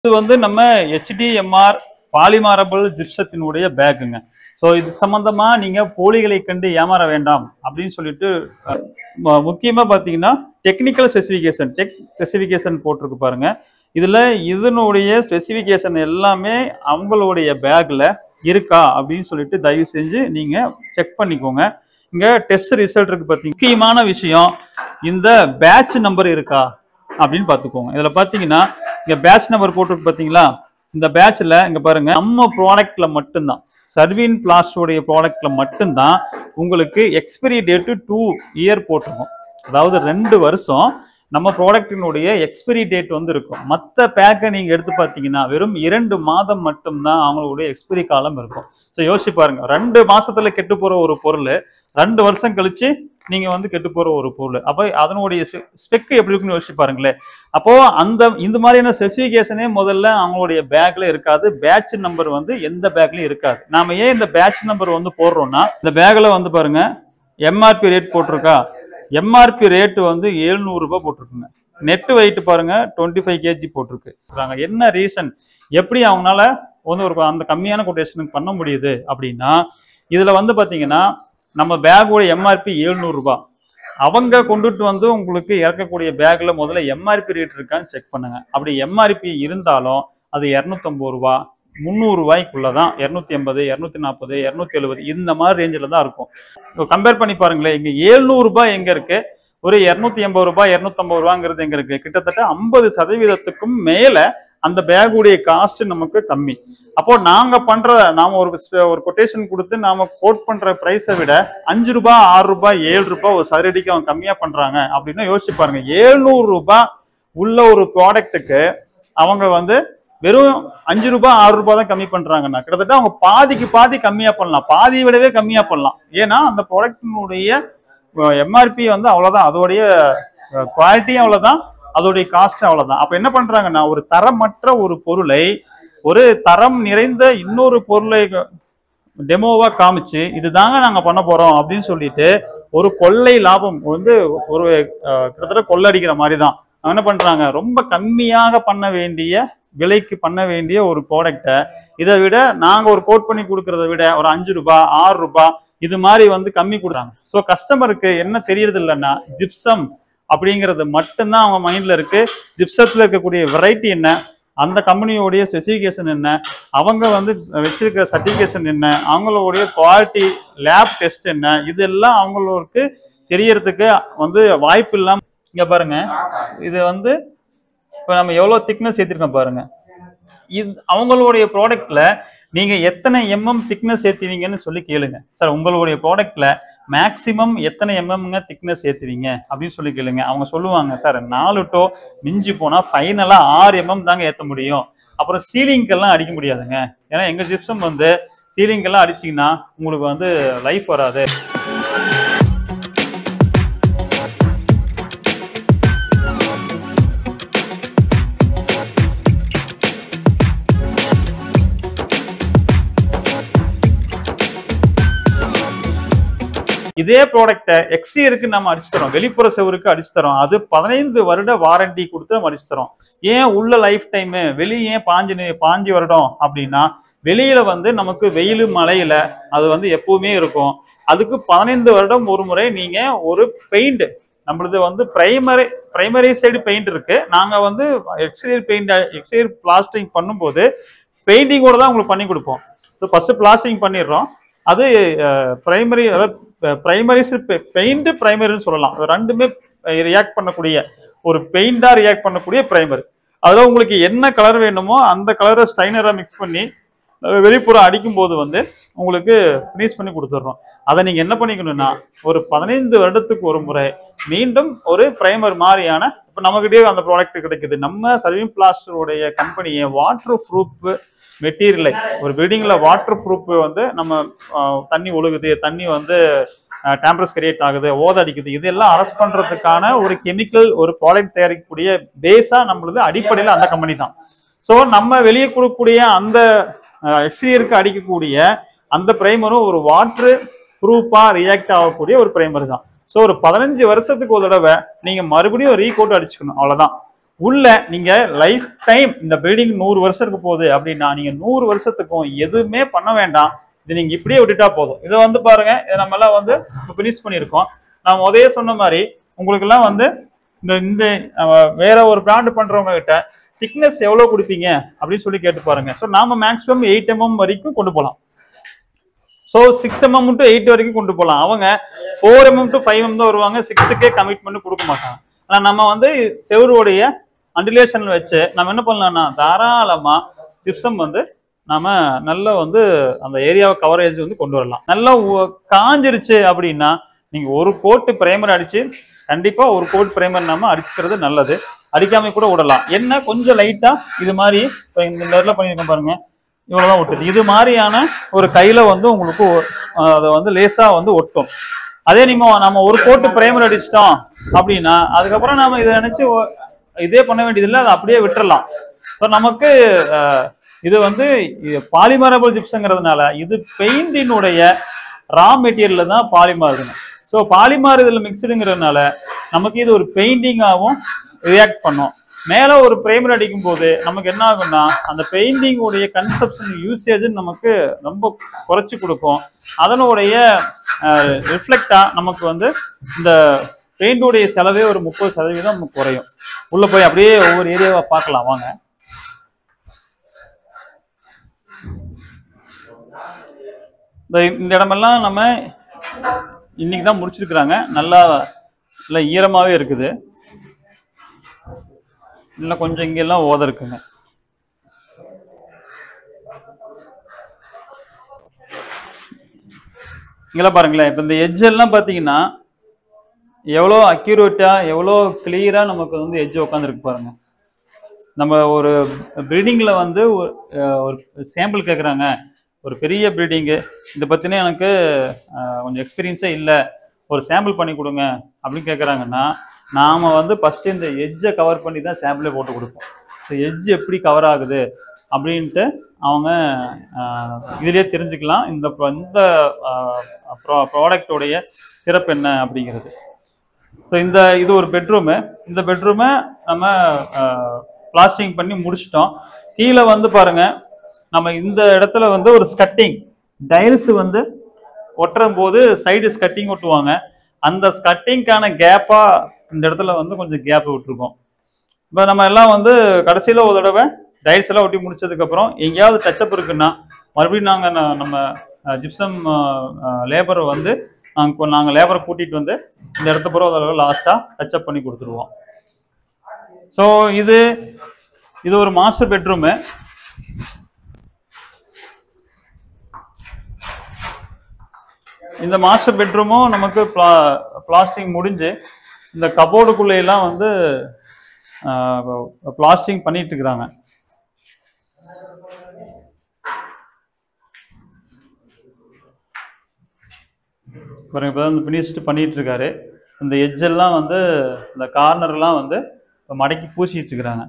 இது வந்து நம்ம HDMR பாலிமாரபிள் ஜிப்சத்தினுடைய பேக்குங்க ஸோ இது சம்பந்தமா நீங்க போலிகளை கண்டு ஏமாற வேண்டாம் அப்படின்னு சொல்லிட்டு அஹ், மு- முக்கியமா பாத்தீங்கன்னா டெக்னிக்கல் ஸ்பெசிஃபிகேஷன் டெக் ஸ்பெசிஃபிகேஷன் போட்டிருக்கு பாருங்க இதுல இதனுடைய ஸ்பெசிஃபிகேஷன் எல்லாமே அவங்களுடைய பேக்ல இருக்கா அப்படின்னு சொல்லிட்டு தயவு செஞ்சு நீங்க செக் பண்ணிக்கோங்க இங்க டெஸ்ட் ரிசல்ட் இருக்கு பாத்தீங்க முக்கியமான விஷயம் இந்த பேட்ச் நம்பர் இருக்கா அப்படின்னு பார்த்துக்கோங்க இதுல பாத்தீங்கன்னா இங்க பேட்ச் நம்பர் போட்டிருக்கு பாத்தீங்களா இந்த பேட்ச்ல இங்க பாருங்க நம்ம ப்ராடக்ட்ல மட்டும்தான் சர்வீன் பிளாஸ்டோடைய ப்ராடக்ட்ல மட்டும்தான் உங்களுக்கு எக்ஸ்பைரி டேட்டு டூ இயர் போட்டிருக்கும் அதாவது ரெண்டு வருஷம் நம்ம ப்ராடக்ட்டினுடைய எக்ஸ்பைரி டேட் வந்து இருக்கும் மற்ற பேக்கை நீங்க எடுத்து பார்த்தீங்கன்னா வெறும் இரண்டு மாதம் மட்டும்தான் அவங்களுடைய எக்ஸ்பைரி காலம் இருக்கும் ஸோ யோசிச்சு பாருங்க ரெண்டு மாசத்துல கெட்டு போற ஒரு பொருள் ரெண்டு வருஷம் கழிச்சு நீங்க வந்து கெட்டு போற ஒரு பொருள் அப்போ அதனுடைய ஸ்பெக் எப்படி இருக்குன்னு யோசிச்சு பாருங்களேன் அப்போ அந்த இந்த மாதிரியான ஸ்பெசிஃபிகேஷனே முதல்ல அவங்களுடைய பேக்ல இருக்காது பேட்ச் நம்பர் வந்து எந்த பேக்லயும் இருக்காது நாம ஏன் இந்த பேட்ச் நம்பர் வந்து போடுறோம்னா இந்த பேக்ல வந்து பாருங்க எம்ஆர்பி ரேட் போட்டிருக்கா எம்ஆர்பி ரேட் வந்து 700 ரூபாய் போட்டிருக்குங்க நெட் வெயிட் பாருங்க டுவெண்ட்டி ஃபைவ் கேஜி போட்டிருக்கு சொல்றாங்க. என்ன ரீசன் எப்படி அவங்களால வந்து ஒரு அந்த கம்மியான கொட்டேஷனுக்கு பண்ண முடியுது அப்படின்னா இதுல வந்து பாத்தீங்கன்னா நம்ம பேக்கோட எம்ஆர்பி 700 ரூபாய் அவங்க கொண்டுட்டு வந்து உங்களுக்கு இறக்கக்கூடிய பேக்ல முதல்ல எம்ஆர்பி ரேட் இருக்கான்னு செக் பண்ணுங்க அப்படி எம்ஆர்பி இருந்தாலும் அது இரநூத்தம்பது ரூபா முந்நூறு ரூபாய்க்குள்ள தான் இரநூத்தி எண்பது இரநூத்தி நாற்பது இரநூத்தி எழுபது இந்த மாதிரி ரேஞ்சில் தான் இருக்கும் இப்போ கம்பேர் பண்ணி பாருங்களேன் இங்க 700 ரூபாய் எங்க இருக்கு ஒரு இரநூத்தி எண்பது ரூபாய் இரநூத்தம்பது ரூபாங்கிறது எங்க இருக்கு கிட்டத்தட்ட ஐம்பது சதவீதத்துக்கும் மேல அந்த பேக்குடைய காஸ்ட் நமக்கு கம்மி அப்போ நாங்க பண்ற நாம ஒரு ஸ்பெ- ஒரு கொட்டேஷன் கொடுத்து நாம கோட் பண்ற பிரைஸை விட அஞ்சு ரூபாய் ஆறு ரூபாய் ஏழு ரூபாய் ஒரு சதுரடிக்கு அவங்க கம்மியா பண்றாங்க அப்படின்னு யோசிச்சு பாருங்க ஏழ்நூறு ரூபாய் உள்ள ஒரு ப்ராடக்ட்டுக்கு அவங்க வந்து வெறும் அஞ்சு ரூபாய் ஆறு ரூபாய் தான் கம்மி பண்றாங்கன்னா கிட்டத்தட்ட அவங்க பாதிக்கு பாதி கம்மியா பண்ணலாம் பாதியை விடவே கம்மியா பண்ணலாம் ஏன்னா அந்த ப்ராடக்டினுடைய எம்ஆர்பி வந்து அவ்வளவுதான் அதோடைய குவாலிட்டியும் அவ்வளவுதான் அதோடைய காஸ்ட் அவ்வளவுதான் அப்ப என்ன பண்றாங்கன்னா ஒரு தரமற்ற ஒரு பொருளை ஒரு தரம் நிறைந்த இன்னொரு பொருளை டெமோவா காமிச்சு இதுதாங்க நாங்க பண்ண போறோம் அப்படின்னு சொல்லிட்டு ஒரு கொள்ளை லாபம் வந்து ஒரு அஹ், கிட்டத்தட்ட கொள்ளடிக்கிற மாதிரி தான் அவங்க என்ன பண்றாங்க ரொம்ப கம்மியாக பண்ண வேண்டிய விலைக்கு பண்ண வேண்டிய ஒரு ப்ராடக்டை இதை விட நாங்க ஒரு கோட் பண்ணி கொடுக்கறத விட ஒரு அஞ்சு ரூபாய் ஆறு ரூபாய் இது மாதிரி வந்து கம்மி கொடுறாங்க ஸோ கஸ்டமருக்கு என்ன தெரியறது இல்லைன்னா ஜிப்சம் அப்படிங்கிறது மட்டும்தான் அவங்க மைண்ட்ல இருக்கு ஜிப்சத்துல இருக்கக்கூடிய வெரைட்டி என்ன அந்த கம்பெனியோடைய ஸ்பெசிஃபிகேஷன் என்ன அவங்க வந்து வச்சிருக்கிற சர்டிஃபிகேஷன் என்ன அவங்களுடைய குவாலிட்டி லேப் டெஸ்ட் என்ன இதெல்லாம் அவங்களுக்கு தெரியறதுக்கு வந்து வாய்ப்பு இல்லாம இங்க பாருங்க இது வந்து இப்போ நம்ம எவ்வளோ திக்னஸ் ஏற்றிருக்கோம் பாருங்க இது அவங்களுடைய ப்ராடக்ட்ல நீங்க எத்தனை எம்எம் திக்னஸ் ஏத்துவீங்கன்னு சொல்லி கேளுங்க சார் உங்களுடைய ப்ராடக்ட்ல மேக்ஸிமம் எத்தனை எம்எம்ங்க திக்னஸ் ஏத்துவீங்க அப்படின்னு சொல்லி கேளுங்க அவங்க சொல்லுவாங்க சார் நாலு டோ மிஞ்சி போனா ஃபைனலா ஆறு எம்எம் தாங்க ஏத்த முடியும் அப்புறம் சீலிங்கெல்லாம் அடிக்க முடியாதுங்க ஏன்னா எங்க ஜிப்சம் வந்து சீலிங்கெல்லாம் அடிச்சீங்கன்னா உங்களுக்கு வந்து லைஃப் வராது இதே ப்ராடக்ட்டை எக்ஸ்டீரியருக்கு நம்ம அடிச்சு தரோம் வெளிப்புற செவருக்கு அடிச்சு தரோம் அது பதினைந்து வருட வாரண்டி கொடுத்து நம்ம அடிச்சு தரோம் ஏன் உள்ள லைஃப் டைம் வெளியே ஏன் பாஞ்சு நி- பாஞ்சு வருடம் அப்படின்னா வெளியில வந்து நமக்கு வெயில் மழையில அது வந்து எப்பவுமே இருக்கும் அதுக்கு பதினைந்து வருடம் ஒரு முறை நீங்க ஒரு பெயிண்ட் நம்மளது வந்து பிரைமரி பிரைமரி சைடு பெயிண்ட் இருக்கு நாங்க வந்து எக்ஸ்டீரியர் பெயிண்ட் எக்ஸ்டீரியர் பிளாஸ்டிங் பண்ணும்போது பெயிண்டிங்கோட தான் உங்களுக்கு பண்ணி கொடுப்போம் ஸோ ஃபர்ஸ்ட் பிளாஸ்டிங் பண்ணிடுறோம் அது பிரைமரி அதாவது பிரைமரி பெயிண்ட் பிரைமரின்னு சொல்லலாம் அது ரெண்டுமே ரியாக்ட் பண்ணக்கூடிய ஒரு பெயிண்டா ரியாக்ட் பண்ணக்கூடிய பிரைமர் அதுல உங்களுக்கு என்ன கலர் வேணுமோ அந்த கலரை ஸ்டைனரா மிக்ஸ் பண்ணி அஹ், வெளிப்புறம் அடிக்கும் போது வந்து உங்களுக்கு ஃபினிஷ் பண்ணி கொடுத்துட்றோம் அதை நீங்க என்ன பண்ணிக்கணும்னா ஒரு பதினைந்து வருடத்துக்கு ஒரு முறை மீண்டும் ஒரு பிரைமர் மாதிரியான இப்போ நம்மகிட்டயே அந்த ப்ராடக்ட் கிடைக்குது நம்ம சர்வீம் பிளாஸ்டருடைய கம்பெனியை வாட்டர் ப்ரூஃப் மெட்டீரியலை ஒரு பில்டிங்ல வாட்டர் ப்ரூஃப் வந்து நம்ம ஆஹ், தண்ணி ஒழுகுது தண்ணி வந்து டேம்பரஸ் கிரியேட் ஆகுது ஓத அடிக்குது இதெல்லாம் அரெஸ்ட் பண்றதுக்கான ஒரு கெமிக்கல் ஒரு ப்ராடக்ட் தயாரிக்கக்கூடிய பேஸா நம்மளது அடிப்படையில் அந்த கம்பெனி தான் ஸோ நம்ம வெளியே கொடுக்கக்கூடிய அந்த எக்ஸ்டீரியருக்கு அடிக்கக்கூடிய அந்த பிரைமரும் ஒரு வாட்டர் ப்ரூஃபா ரியாக்ட் ஆகக்கூடிய ஒரு பிரைமர் தான் ஸோ ஒரு பதினஞ்சு வருஷத்துக்கு ஒரு தடவை நீங்க மறுபடியும் ரீகோட் அடிச்சுக்கணும் அவ்வளவுதான் உள்ள நீங்க லைஃப் டைம் இந்த பில்டிங் நூறு வருஷம் இருக்க போகுது அப்படின்னா நீங்க நூறு வருஷத்துக்கும் எதுவுமே பண்ண வேண்டாம் இது நீங்க இப்படியே விட்டுட்டா போதும் இதை வந்து பாருங்க இதை நம்ம எல்லாம் வந்து பினிஷ் பண்ணியிருக்கோம் நான் முதலே சொன்ன மாதிரி உங்களுக்கு எல்லாம் வந்து இந்த இந்த அஹ், வேற ஒரு பிராண்ட் பண்றவங்க கிட்ட திக்னஸ் எவ்வளவு கொடுப்பீங்க அப்படின்னு சொல்லி கேட்டு பாருங்க ஸோ நாம மேக்ஸிமம் எயிட் எம்எம் வரைக்கும் கொண்டு போகலாம் so six mm to eight வரைக்கும் கொண்டு போகலாம் அவங்க four mm to five M தான் வருவாங்க சிக்ஸுக்கே கமிட்மெண்ட் கொடுக்க மாட்டாங்க ஆனால் நம்ம வந்து செவருடைய அண்டிலேஷன் வச்சு நம்ம என்ன பண்ணலாம்னா தாராளமா ஜிப்சம் வந்து நாம நல்லா வந்து அந்த ஏரியாவை கவரேஜ் வந்து கொண்டு வரலாம் நல்லா உ- காஞ்சிருச்சு அப்படின்னா நீங்க ஒரு கோட்டு பிரைமர் அடிச்சு கண்டிப்பா ஒரு கோட் பிரைமர் நாம அடிச்சுக்கிறது நல்லது அடிக்காம கூட விடலாம் என்ன கொஞ்சம் லைட்டா இது மாதிரி இப்போ இந்த இடத்துல பண்ணியிருக்கேன் பாருங்க இவ்வளவுதான் ஒட்டுது இது மாதிரியான ஒரு கையில வந்து உங்களுக்கு ஒ- அஹ் அதை வந்து லேசா வந்து ஒட்டும் அதே நீங்க நம்ம ஒரு கோட்டு பிரைமர் அடிச்சிட்டோம் அப்படின்னா அதுக்கப்புறம் நாம இதை நினைச்சு ஒ- இதே பண்ண வேண்டியதில்லை அதை அப்படியே விட்டுறலாம் ஸோ நமக்கு அஹ், இது வந்து பாலிமரபிள் ஜிப்ஸுங்கிறதுனால இது பெயிண்டினுடைய ரா மெட்டீரியல்ல தான் பாலிமார் இருக்கணும் ஸோ பாலிமார் இதில் மிக்சடுங்கிறதுனால நமக்கு இது ஒரு பெயிண்டிங்காகவும் ரியாக்ட் பண்ணும் மேலே ஒரு பிரைமர் அடிக்கும் போது நமக்கு என்ன ஆகும்னா அந்த பெயிண்டிங் உடைய கன்செப்ஷன் யூசேஜ் நமக்கு ரொம்ப குறைச்சி கொடுக்கும் அதனுடைய ரிஃப்ளெக்டா நமக்கு வந்து இந்த பெயிண்டுடைய செலவே ஒரு முப்பது சதவீதம் நமக்கு குறையும் உள்ள போய் அப்படியே ஒவ்வொரு ஏரியாவா பார்க்கலாம் வாங்க இந்த இந்த இடமெல்லாம் நம்ம இன்னைக்கு தான் முடிச்சிருக்கிறாங்க நல்லா நல்லா ஈரமாவே இருக்குது இன்னும் கொஞ்சம் இங்கெல்லாம் ஓத இருக்குங்க இங்கெல்லாம் பாருங்களேன் இப்போ இந்த எட்ஜ் எல்லாம் பார்த்தீங்கன்னா எவ்வளோ அக்யூரேட்டா எவ்வளோ கிளியரா நமக்கு வந்து எட்ஜ் உட்காந்துருக்கு பாருங்க நம்ம ஒரு ப்ரீடிங்கில் வந்து ஒரு அஹ், ஒரு சாம்பிள் கேட்குறாங்க ஒரு பெரிய ப்ரீடிங்கு இதை பற்றின எனக்கு அஹ், கொஞ்சம் எக்ஸ்பீரியன்ஸே இல்லை ஒரு சாம்பிள் பண்ணி கொடுங்க அப்படின்னு கேட்குறாங்கன்னா நாம் வந்து ஃபஸ்ட்டு இந்த எட்ஜை கவர் பண்ணி தான் சாம்பிளே போட்டு கொடுப்போம் ஸோ எட்ஜ் எப்படி கவர் ஆகுது அப்படின்ட்டு அவங்க அஹ், இதுலயே தெரிஞ்சுக்கலாம் இந்த pro- இந்த ப்ராடக்டோடைய சிறப்பு என்ன அப்படிங்கிறது ஸோ இந்த இது ஒரு பெட்ரூமு இந்த பெட்ரூமை நம்ம பிளாஸ்டிங் பண்ணி முடிச்சிட்டோம் கீழே வந்து பாருங்க நம்ம இந்த இடத்துல வந்து ஒரு ஸ்கட்டிங் டைல்ஸ் வந்து ஒட்டுறும் போது சைடு ஸ்கட்டிங் ஒட்டுவாங்க அந்த ஸ்கட்டிங்க்கான கேப்பா இந்த இடத்துல வந்து கொஞ்சம் கேப் விட்டுருக்கோம் இப்போ நம்ம எல்லாம் வந்து கடைசியில் ஒரு தடவை டைல்ஸ் எல்லாம் ஒட்டி முடிச்சதுக்கப்புறம் எங்கேயாவது டச்சப் இருக்குன்னா மறுபடியும் நாங்கள் நம்ம ஜிப்சம் லேபரை வந்து நாங்கள் நாங்கள் லேபரை கூட்டிகிட்டு வந்து இந்த இடத்த பூரா ஒரு தடவை லாஸ்ட்டாக டச்சப் பண்ணி கொடுத்துருவோம் ஸோ இது இது ஒரு மாஸ்டர் பெட்ரூமு இந்த மாஸ்டர் பெட்ரூமும் நமக்கு பிளா பிளாஸ்டிங் முடிஞ்சு இந்த கபோர்டுக்குள்ளே எல்லாம் வந்து பிளாஸ்டிங் பண்ணிட்டு இருக்கிறாங்க பாருங்க இப்போ வந்து ஃபினிஷ்டு பண்ணிட்டு இருக்காரு இந்த edge எல்லாம் வந்து இந்த கார்னர்லாம் வந்து இப்போ மடக்கி பூசிட்டு இருக்கிறாங்க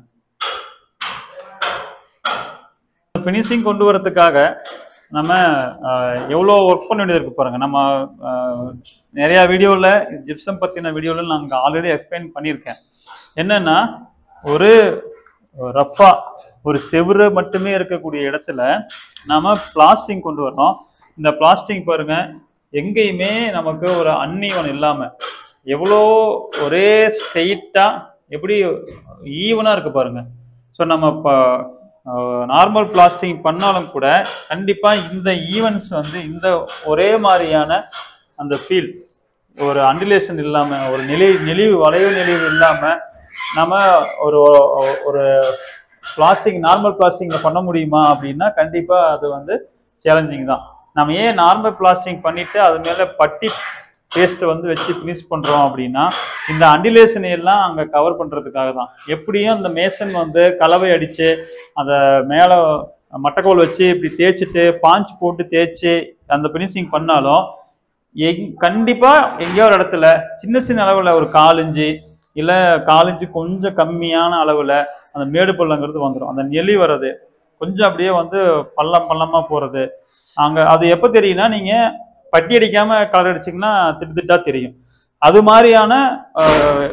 ஃபினிஷிங் கொண்டு வரதுக்காக நம்ம ஆஹ், எவ்வளோ ஒர்க் பண்ண வேண்டியது இருக்கு பாருங்க நம்ம ஆஹ், நிறைய வீடியோவில் ஜிப்சம் பற்றின வீடியோவில் நாங்கள் ஆல்ரெடி எக்ஸ்பிளைன் பண்ணியிருக்கேன் என்னன்னா ஒரு ரஃபா ஒரு செவுரு மட்டுமே இருக்கக்கூடிய இடத்துல நாம பிளாஸ்டிங் கொண்டு வரணும் இந்த பிளாஸ்டிங் பாருங்க எங்கேயுமே நமக்கு ஒரு அன்னீவன் இல்லாம எவ்வளோ ஒரே ஸ்ட்ரெயிட்டா எப்படி ஈவனா இருக்கு பாருங்க ஸோ நம்ம இப்போ நார்மல் பிளாஸ்டிங் பண்ணாலும் கூட கண்டிப்பா இந்த ஈவன்ஸ் வந்து இந்த ஒரே மாதிரியான அந்த ஃபீல் ஒரு அண்டிலேஷன் இல்லாம ஒரு நிலை நெளிவு வளைவு நெளிவு இல்லாம நம்ம ஒரு ஒரு பிளாஸ்டிக் நார்மல் பிளாஸ்டிக்ல பண்ண முடியுமா அப்படின்னா கண்டிப்பா அது வந்து சேலஞ்சிங் தான் நம்ம ஏன் நார்மல் பிளாஸ்டிக் பண்ணிட்டு அது மேல பட்டி பேஸ்ட்டை வந்து வச்சு ஃபினிஷ் பண்றோம் அப்படின்னா இந்த அண்டிலேஷனை எல்லாம் அங்க கவர் பண்றதுக்காக தான் எப்படியும் அந்த மேசன் வந்து கலவை அடிச்சு அதை மேல மட்டைக்கோல் வச்சு இப்படி தேய்ச்சிட்டு பாஞ்ச் போட்டு தேய்ச்சி அந்த ஃபினிஷிங் பண்ணாலும் எங் கண்டிப்பா எங்கேயோ ஒரு இடத்துல சின்ன சின்ன அளவுல ஒரு காலிஞ்சு இல்ல காலிஞ்சு கொஞ்சம் கம்மியான அளவுல அந்த மேடு பள்ளங்கிறது வந்துடும் அந்த நெளி வர்றது கொஞ்சம் அப்படியே வந்து பள்ளம் பள்ளமா போறது அங்க அது எப்போ தெரியும்னா நீங்க பட்டி அடிக்காம கலர் அடிச்சீங்கன்னா திட்டு திட்டா தெரியும் அது மாதிரியான அஹ்,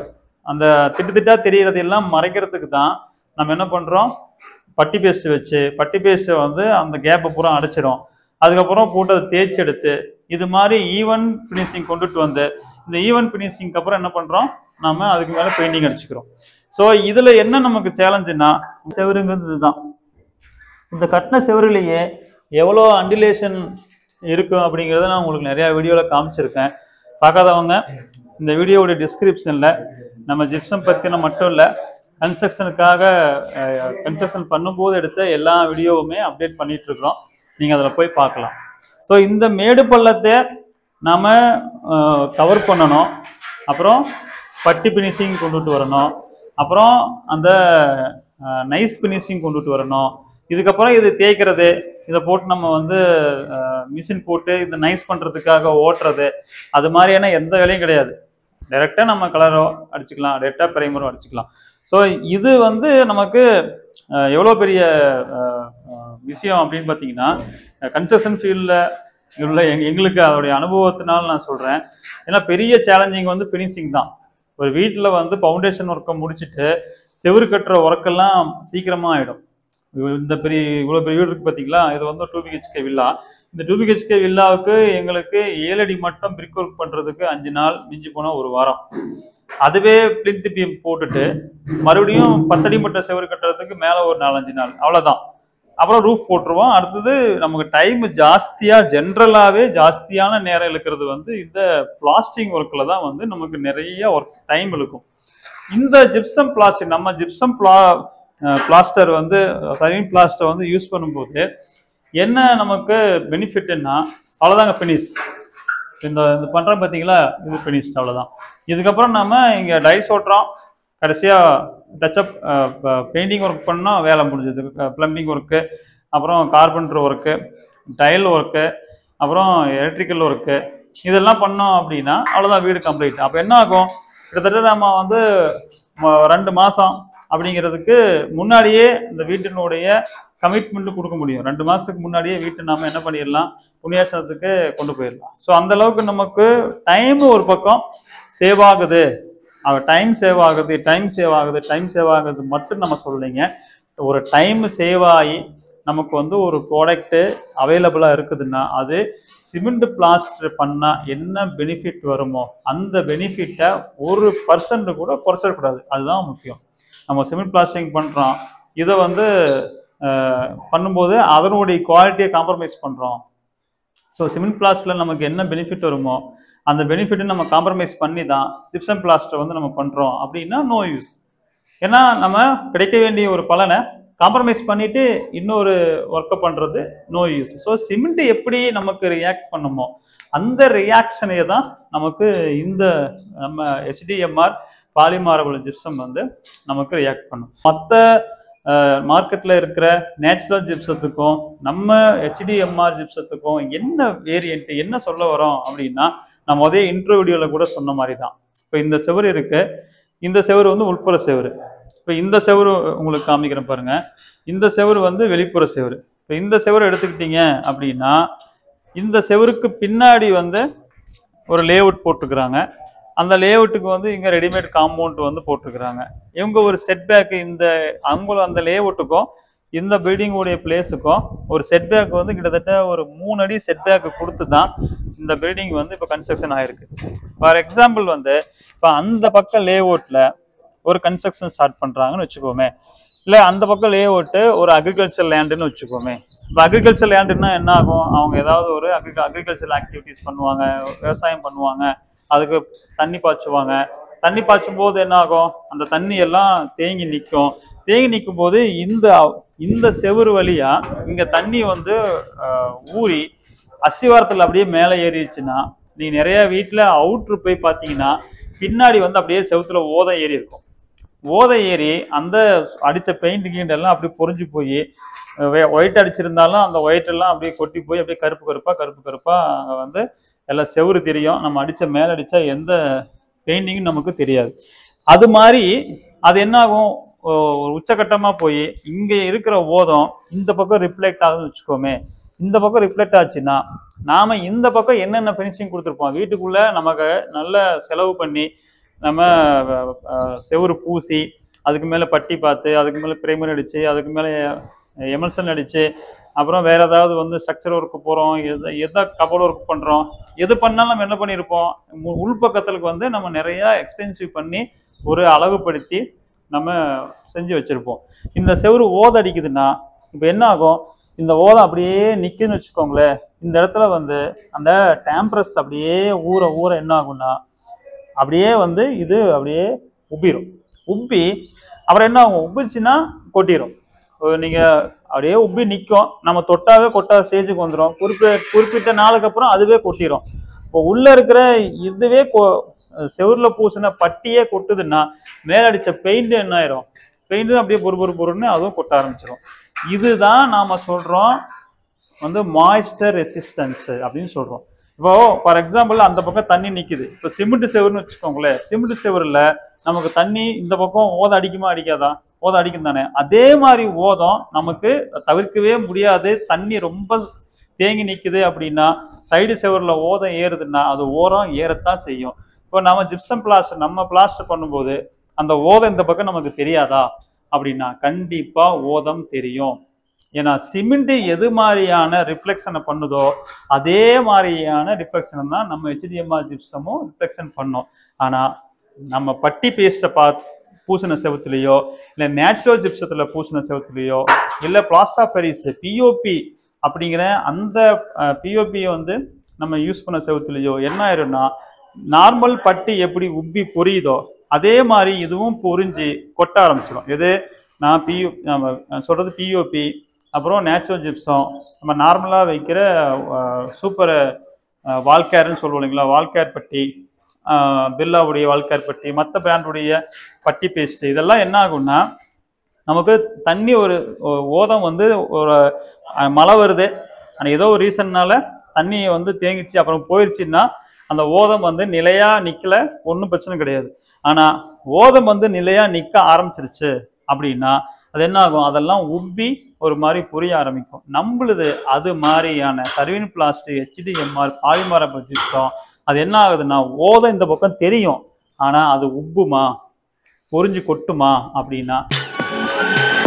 அந்த திட்டு திட்டா தெரியறது எல்லாம் மறைக்கிறதுக்கு தான் நம்ம என்ன பண்றோம் பட்டி பேஸ்ட் வச்சு பட்டி பேஸ்ட்டை வந்து அந்த கேப்பை பூரா அடைச்சிரும் அதுக்கப்புறம் போட்டு அதை தேய்ச்சி எடுத்து இது மாதிரி ஈவன் ஃபினிஷிங் கொண்டுட்டு வந்து இந்த ஈவன் ஃபினிஷிங்க்கு அப்புறம் என்ன பண்றோம் நம்ம அதுக்கு மேல பெயிண்டிங் அடிச்சுக்கிறோம் ஸோ இதுல என்ன நமக்கு சேலஞ்சுன்னா செவருங்கிறது இதுதான் இந்த கட்டின செவருலேயே எவ்வளோ அண்டிலேஷன் இருக்கும் அப்படிங்கிறத நான் உங்களுக்கு நிறைய வீடியோவில் காமிச்சிருக்கேன் பார்க்காதவங்க இந்த வீடியோவோட டிஸ்கிரிப்ஷனில் நம்ம ஜிப்சம் பற்றின மட்டும் இல்லை கன்ஸ்ட்ரக்ஷனுக்காக கன்ஸ்ட்ரக்ஷன் பண்ணும்போது எடுத்த எல்லா வீடியோவுமே அப்டேட் பண்ணிட்டு இருக்கிறோம் நீங்கள் அதில் போய் பார்க்கலாம் ஸோ இந்த மேடு பள்ளத்தை நாம கவர் பண்ணணும் அப்புறம் பட்டி பினிஷிங் கொண்டுட்டு வரணும் அப்புறம் அந்த நைஸ் பினிஷிங் கொண்டுட்டு வரணும் இதுக்கப்புறம் இது தேய்க்கிறது இதை போட்டு நம்ம வந்து மிஷின் போட்டு இந்த நைஸ் பண்ணுறதுக்காக ஓட்டுறது அது மாதிரியான எந்த வேலையும் கிடையாது டைரெக்டாக நம்ம கலரோ அடிச்சுக்கலாம் டைரெக்டாக பிரைமரோ அடிச்சுக்கலாம் ஸோ இது வந்து நமக்கு எவ்வளோ பெரிய அஹ், அஹ், விஷயம் அப்படின்னு பார்த்தீங்கன்னா கன்ஸ்ட்ரக்ஷன் ஃபீல்டில் உள்ள எங் எங்களுக்கு அதோடைய அனுபவத்தினால நான் சொல்கிறேன் ஏன்னா பெரிய சேலஞ்சிங் வந்து ஃபினிஷிங் தான் ஒரு வீட்டில் வந்து ஃபவுண்டேஷன் ஒர்க்கை முடிச்சுட்டு செவுரு கட்டுற ஒர்க்கெல்லாம் சீக்கிரமாக ஆகிடும் இந்த பெரிய இவ்வளோ பெரிய வீடு இருக்கு பார்த்தீங்களா இது வந்து டூ பிஹெச்கே வில்லா இந்த டூ பிஹெச்கே வில்லாவுக்கு எங்களுக்கு ஏழு அடி மட்டும் பிரிக் ஒர்க் பண்ணுறதுக்கு அஞ்சு நாள் மிஞ்சி போனால் ஒரு வாரம் அதுவே பிளிந்த் பீம் போட்டுட்டு மறுபடியும் பத்தடி மட்ட செவரு கட்டுறதுக்கு மேலே ஒரு நாலஞ்சு நாள் அவ்வளோதான் அப்புறம் ரூஃப் போட்டுருவோம் அடுத்தது நமக்கு டைம் ஜாஸ்தியாக ஜென்ரலாகவே ஜாஸ்தியான நேரம் இழுக்கிறது வந்து இந்த பிளாஸ்டிங் ஒர்க்கில் தான் வந்து நமக்கு நிறைய ஒர்க் டைம் இழுக்கும் இந்த ஜிப்சம் பிளாஸ்டிக் நம்ம ஜிப்சம் பிளா பிளாஸ்டர் வந்து சரீன் பிளாஸ்டர் வந்து யூஸ் பண்ணும்போது என்ன நமக்கு பெனிஃபிட்னா அவ்வளோதாங்க ஃபினிஷ் இந்த இது பண்ணுறோம் பார்த்தீங்களா இது ஃபினிஷ்ட் அவ்வளோதான் இதுக்கப்புறம் நம்ம இங்கே டைஸ் ஓட்டுறோம் கடைசியாக டச்சப் பெயிண்டிங் ஒர்க் பண்ணால் வேலை முடிஞ்சது ப்ளம்பிங் ஒர்க்கு அப்புறம் கார்பெண்டர் ஒர்க்கு டைல் ஒர்க்கு அப்புறம் எலக்ட்ரிக்கல் ஒர்க்கு இதெல்லாம் பண்ணோம் அப்படின்னா அவ்வளோதான் வீடு கம்ப்ளீட் அப்போ என்ன ஆகும் கிட்டத்தட்ட நம்ம வந்து ம- ரெண்டு மாதம் அப்படிங்கிறதுக்கு முன்னாடியே இந்த வீட்டினுடைய கமிட்மெண்ட் கொடுக்க முடியும் ரெண்டு மாதத்துக்கு முன்னாடியே வீட்டை நாம என்ன பண்ணிடலாம் புண்ணியாசனத்துக்கு கொண்டு போயிடலாம் ஸோ அந்த அளவுக்கு நமக்கு டைம் ஒரு பக்கம் சேவ் ஆகுது டைம் சேவ் ஆகுது டைம் சேவ் ஆகுது டைம் சேவ் ஆகுது மட்டும் நம்ம சொல்லலைங்க ஒரு டைம் சேவ் ஆகி நமக்கு வந்து ஒரு ப்ராடக்ட்டு அவைலபிளாக இருக்குதுன்னா அது சிமெண்ட் பிளாஸ்டர் பண்ணால் என்ன பெனிஃபிட் வருமோ அந்த பெனிஃபிட்டை ஒரு பர்சன்ட் கூட குறைச்சிடக்கூடாது அதுதான் முக்கியம் நம்ம சிமெண்ட் பிளாஸ்டிங் பண்ணுறோம் இதை வந்து அஹ், பண்ணும்போது அதனுடைய குவாலிட்டியை காம்ப்ரமைஸ் பண்ணுறோம் ஸோ சிமெண்ட் பிளாஸ்டில் நமக்கு என்ன பெனிஃபிட் வருமோ அந்த பெனிஃபிட்டை நம்ம காம்ப்ரமைஸ் பண்ணி தான் ஜிப்சம் பிளாஸ்டர் வந்து நம்ம பண்ணுறோம் அப்படின்னா நோ யூஸ் ஏன்னா நம்ம கிடைக்க வேண்டிய ஒரு பலனை காம்ப்ரமைஸ் பண்ணிட்டு இன்னொரு ஒர்க்கை பண்ணுறது நோ யூஸ் ஸோ சிமெண்ட் எப்படி நமக்கு ரியாக்ட் பண்ணுமோ அந்த ரியாக்ஷனையே தான் நமக்கு இந்த நம்ம HDMR பாலிமாரபுள் ஜிப்சம் வந்து நமக்கு ரியாக்ட் பண்ணும் மற்ற மார்க்கெட்டில் இருக்கிற நேச்சுரல் ஜிப்சத்துக்கும் நம்ம HDMR ஜிப்சத்துக்கும் என்ன வேரியன்ட் என்ன சொல்ல வரோம் அப்படின்னா நம்ம அதே இன்ட்ரோ வீடியோவில் கூட சொன்ன மாதிரி தான் இப்போ இந்த செவுரு இருக்கு இந்த செவுரு வந்து உள்புற செவுரு இப்போ இந்த செவுரு உங்களுக்கு காமிக்கிறேன் பாருங்க இந்த செவுரு வந்து வெளிப்புற செவுரு இப்போ இந்த செவுரு எடுத்துக்கிட்டீங்க அப்படின்னா இந்த செவுருக்கு பின்னாடி வந்து ஒரு லேஅவுட் போட்டுக்கிறாங்க அந்த லேஅவுட்டுக்கு வந்து இங்கே ரெடிமேட் காம்பவுண்ட் வந்து போட்டிருக்கிறாங்க இவங்க ஒரு செட்பேக் இந்த அவங்களும் அந்த லேஅவுட்டுக்கும் இந்த பில்டிங்குடைய பிளேஸுக்கும் ஒரு செட்பேக் வந்து கிட்டத்தட்ட ஒரு மூணு அடி செட்பேக் கொடுத்து தான் இந்த பில்டிங் வந்து இப்போ கன்ஸ்ட்ரக்ஷன் ஆயிருக்கு ஃபார் எக்ஸாம்பிள் வந்து இப்போ அந்த பக்கம் லேஅவுட்டில் ஒரு கன்ஸ்ட்ரக்ஷன் ஸ்டார்ட் பண்ணுறாங்கன்னு வச்சுக்கோமே இல்லை அந்த பக்கம் லேஅவுட்டு ஒரு அக்ரிகல்ச்சர் லேண்டுன்னு வச்சுக்கோமே இப்போ அக்ரிகல்ச்சர் லேண்டுன்னா என்ன ஆகும் அவங்க ஏதாவது ஒரு அக்ரி அக்ரிகல்ச்சர் ஆக்டிவிட்டீஸ் பண்ணுவாங்க விவசாயம் பண்ணுவாங்க அதுக்கு தண்ணி பாய்ச்சுவாங்க தண்ணி பாய்ச்சும் போது என்ன ஆகும் அந்த தண்ணி எல்லாம் தேங்கி நிற்கும் தேங்கி நிற்கும் போது இந்த இந்த செவுரு வழியா இங்க தண்ணி வந்து ஆஹ், ஊறி அஸ்திவாரத்தில் அப்படியே மேலே ஏறிடுச்சுன்னா நீங்க நிறைய வீட்டில் அவுட்ரு போய் பார்த்தீங்கன்னா பின்னாடி வந்து அப்படியே செவுத்துல ஓதை ஏறி இருக்கும் ஓதை ஏறி அந்த அடிச்ச பெயிண்ட் கீண்ட் எல்லாம் அப்படியே பொறிஞ்சு போய் ஒயிட் அடிச்சிருந்தாலும் அந்த ஒயிட் எல்லாம் அப்படியே கொட்டி போய் அப்படியே கருப்பு கருப்பா கருப்பு கருப்பா அங்க வந்து எல்லாம் செவுரு தெரியும் நம்ம அடிச்ச மேல அடிச்சா எந்த பெயிண்டிங்கும் நமக்கு தெரியாது அது மாதிரி அது என்ன ஆகும் ஒ- ஒரு உச்சகட்டமா போய் இங்க இருக்கிற ஓதம் இந்த பக்கம் ரிஃப்ளெக்ட் ஆகுதுன்னு வச்சுக்கோமே இந்த பக்கம் ரிஃப்ளெக்ட் ஆச்சுன்னா நாம இந்த பக்கம் என்னென்ன ஃபினிஷிங் கொடுத்துருப்போம் வீட்டுக்குள்ள நமக்கு நல்ல செலவு பண்ணி நம்ம அஹ், அஹ், செவுரு பூசி அதுக்கு மேலே பட்டி பார்த்து அதுக்கு மேலே பிரைமர் அடிச்சு அதுக்கு மேலே எமல்சன் அடிச்சு அப்புறம் வேற ஏதாவது வந்து ஸ்ட்ரக்சர் ஒர்க்கு போகிறோம் எதை எதை கபோர்ட் ஒர்க் பண்ணுறோம் எது பண்ணாலும் நம்ம என்ன பண்ணியிருப்போம் மு- உள்பக்கத்துக்கு வந்து நம்ம நிறைய எக்ஸ்பென்சிவ் பண்ணி ஒரு அளவுபடுத்தி நம்ம செஞ்சு வச்சிருப்போம் இந்த செவுரு ஓத அடிக்குதுன்னா இப்போ என்ன ஆகும் இந்த ஓதம் அப்படியே நிக்குதுன்னு வச்சுக்கோங்களேன் இந்த இடத்துல வந்து அந்த டேம்ப்ரஸ் அப்படியே ஊற ஊற என்ன ஆகும்னா அப்படியே வந்து இது அப்படியே உப்பிரும் உப்பி அப்புறம் என்ன ஆகும் உப்பிச்சுன்னா கொட்டிடும் நீங்க அப்படியே உப்பி நிற்கும் நம்ம தொட்டாவே கொட்டாத ஸ்டேஜுக்கு வந்துடும் குறிப்பிட்ட குறிப்பிட்ட நாளுக்கு அப்புறம் அதுவே கொட்டிடும் இப்போ உள்ள இருக்கிற இதுவே கொ- செவுர்ல பூசின பட்டியே கொட்டுதுன்னா மேல அடிச்ச பெயிண்ட் என்ன ஆயிரும் பெயிண்ட் அப்படியே பொறு பொறு பொருன்னு அதுவும் கொட்ட ஆரம்பிச்சிடும் இதுதான் நாம சொல்றோம் வந்து மாய்ஸ்டர் ரெசிஸ்டன்ஸ் அப்படின்னு சொல்றோம் இப்போ ஃபார் எக்ஸாம்பிள் அந்த பக்கம் தண்ணி நிக்குது இப்போ சிமெண்ட் செவர்னு வச்சுக்கோங்களேன் சிமெண்ட் செவர்ல நமக்கு தண்ணி இந்த பக்கம் ஓத அடிக்குமா அடிக்காதா ஓத அடிக்கும் தானே அதே மாதிரி ஓதம் நமக்கு தவிர்க்கவே முடியாது தண்ணி ரொம்ப தேங்கி நிக்குது அப்படின்னா சைடு செவர்ல ஓதம் ஏறுதுன்னா அது ஓரம் ஏறத்தான் செய்யும் இப்போ நம்ம ஜிப்சம் பிளாஸ்டர் நம்ம பிளாஸ்டர் பண்ணும்போது அந்த ஓதம் இந்த பக்கம் நமக்கு தெரியாதா அப்படின்னா கண்டிப்பா ஓதம் தெரியும் ஏன்னா சிமெண்ட் எது மாதிரியான ரிஃப்ளெக்ஷனை பண்ணுதோ அதே மாதிரியான ரிஃப்ளெக்ஷன் தான் நம்ம ஹெச்டிஎம்ஆர் ஜிப்சமும் ரிஃப்ளெக்ஷன் பண்ணோம் ஆனா நம்ம பட்டி பேஸ்ட்டை பா பூசின செவுத்துலேயோ இல்லை நேச்சுரல் ஜிப்சத்துல பூசின செவுத்துலேயோ இல்லை பிளாஸ்டா பெரிஸ் பிஓபி அப்படிங்கிற அந்த பிஓபியை வந்து நம்ம யூஸ் பண்ண செவுத்துலேயோ என்ன ஆயிரும்னா நார்மல் பட்டி எப்படி உப்பி பொரியுதோ அதே மாதிரி இதுவும் பொரிஞ்சு கொட்ட ஆரம்பிச்சிடும் எது நான் பியூ நம்ம நான் சொல்றது பிஓபி அப்புறம் நேச்சுரல் ஜிப்சம் நம்ம நார்மலாக வைக்கிற சூப்பர் வால்கேர்னு சொல்லுவோம் இல்லைங்களா வால்கேர் பட்டி அஹ், பிர்லாவுடைய வால்கேர் பட்டி மற்ற பிராண்டுடைய பட்டி பேஸ்ட் இதெல்லாம் என்ன ஆகும்னா நமக்கு தண்ணி ஒரு ஒ- ஓதம் வந்து ஒரு அஹ், மழை வருது ஆனால் ஏதோ ஒரு ரீசன்னால தண்ணி வந்து தேங்கிச்சு அப்புறம் போயிடுச்சுன்னா அந்த ஓதம் வந்து நிலையா நிக்கல ஒன்றும் பிரச்சனை கிடையாது ஆனா ஓதம் வந்து நிலையா நிக்க ஆரம்பிச்சிருச்சு அப்படின்னா அது என்ன ஆகும் அதெல்லாம் உப்பி ஒரு மாதிரி புரிய ஆரம்பிக்கும் நம்மளுது அது மாதிரியான சர்வின் பிளாஸ்டிக் ஹெச்டிஎம்ஆர் பாலிமர சிஸ்டம் அது என்ன ஆகுதுன்னா ஓதம் இந்த பக்கம் தெரியும் ஆனா அது உப்புமா பொரிஞ்சு கொட்டுமா அப்படின்னா